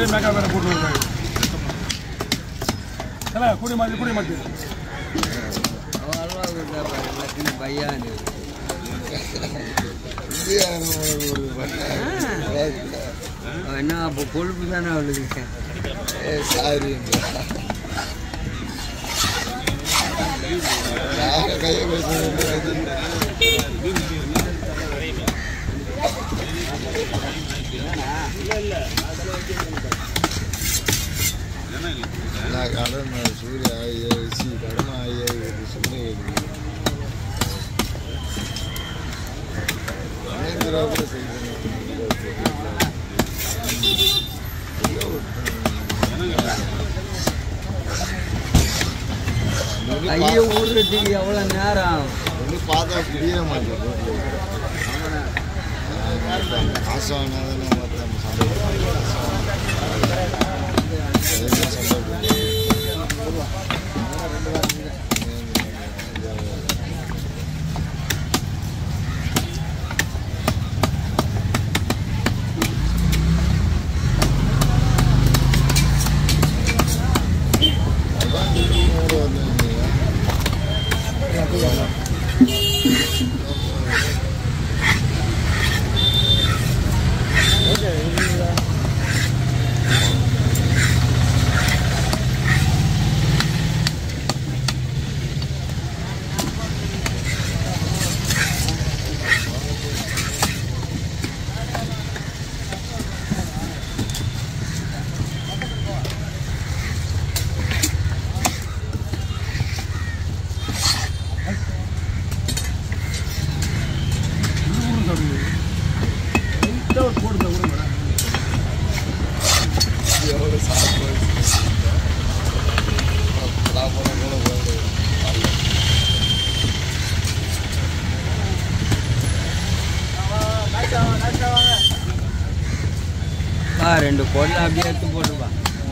ஒரே மேக்கப் வேற போட்டு வருவாங்க ஏல குடி மாத்தி குடி மாத்தி அவன் அல்வா கொடுத்தா பாரு, எல்லாத்தையும் பையான்னு. அவன் என்ன அப்போ கொழுப்பு தானே அவளுக்கு சாரி கையை பேசுறது கடன் சூரிய ஆயிடுச்சு கடன் ஆயிடுச்சு சொல்லி கூட ஐயோ ஊடுறதுக்கு எவ்வளோ நேரம் ஒன்று பார்த்தா புரிய மாட்டேன் காசு வாங்கினாதான் மற்ற போடுங்க விடுங்க எவ்வளோ சாப்பிட்டு லாபம் கூட போகுது பா ரெண்டு பொருள் அப்படியே எடுத்து போட்டுப்பா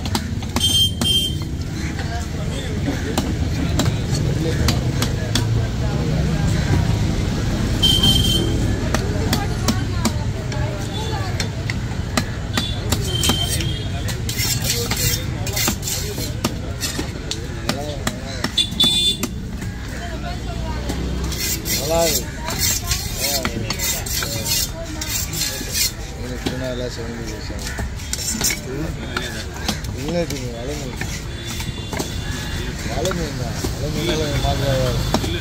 நல்லா இருக்கு எனக்கு எல்லாம் சொல்லி பேசுவாங்க இல்லை நீங்கள் வலை மீன் வலை மீன் தான் வலை மீன் மாதிரி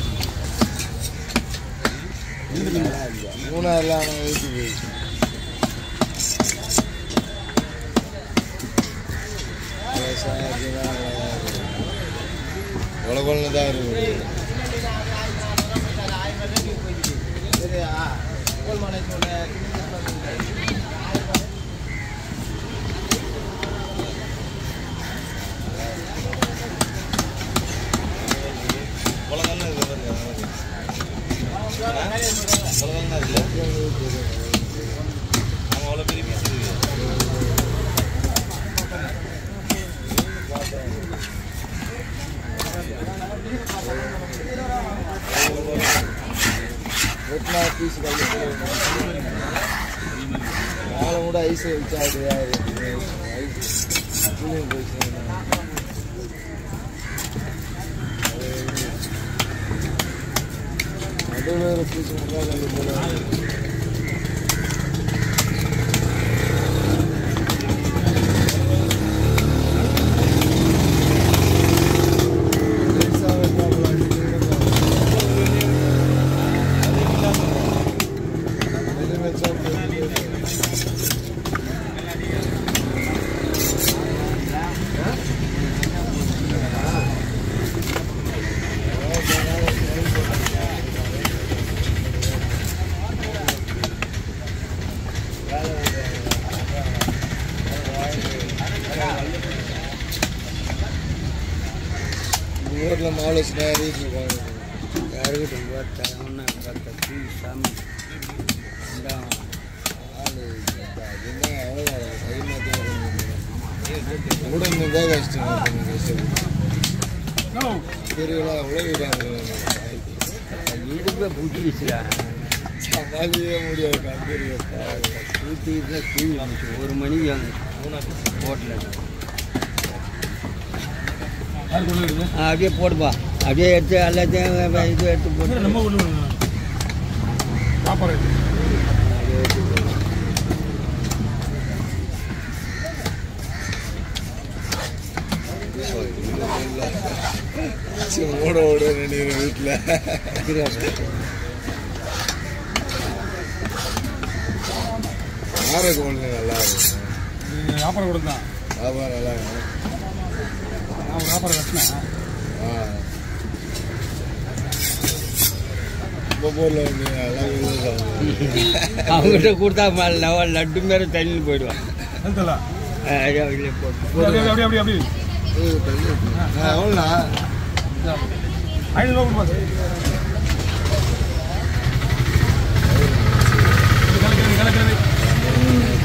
மூணாறுலாம் ஆனால் ஊற்றி போயிடுச்சு விவசாயத்துலாம் கொல கொலன்னு தான் இருக்குது வெட்டினா பீஸ் நாளை கூட ஐஸ் வச்சா அது ஐஸ் கூலிங் போயிடுச்சு நடுவில் ஒரு பீஸ் மட்டும் போல பெருசா வைப்பாங்களா வெளியே வச்சா போதும். ஊரில் மாலை வச்சு நிறைய இருப்பாங்க யாருக்கிட்ட பார்த்தா ஒன்று பார்த்தா தீ சாமி இந்தா. ஆளு என்ன அவ்வளோ கை மாற்றி கூட இந்த பேக் வச்சுட்டு கஷ்டப்பட்டு No. பெரியவங்களா அவ்வளோ விடாங்க இடுப்பே பிடிச்சிருச்சுடா சமாளிக்கவே முடியாது கம்பெனியை ஊற்றிட்டு கீழே வந்துச்சு ஒரு மணிக்கு வந்து போட்டில் யார் கொண்டு வருது அப்படியே போடுப்பா அப்படியே எடுத்து எல்லாத்தையும் இது எடுத்து போட்டு சரி, நம்ம கொண்டு வருங்க சாப்பாடு சரி, ஓட ஓட நினைக்கிறேன் வீட்டில் ஆரை கோழி நல்லா இருக்கும் இது வியாபாரம் கூட தான் வியாபாரம் நல்லா இருக்கும் நான் ஒரு வியாபாரம் கட்டினேன் ஆ நம்ம ஊரில் வந்து நல்லா விவசாயம் அவங்ககிட்ட கொடுத்தா ம- லவ- லட்டு மாரி தண்ணி போயிடுவான் அதுல அப்படியே போட்டு அப்படி அப்படி அப்படி அப்படி எவ்வளோண்ணா ஐநூறுரூவா கொடுப்பா கலக்கிறது கலக்கிறது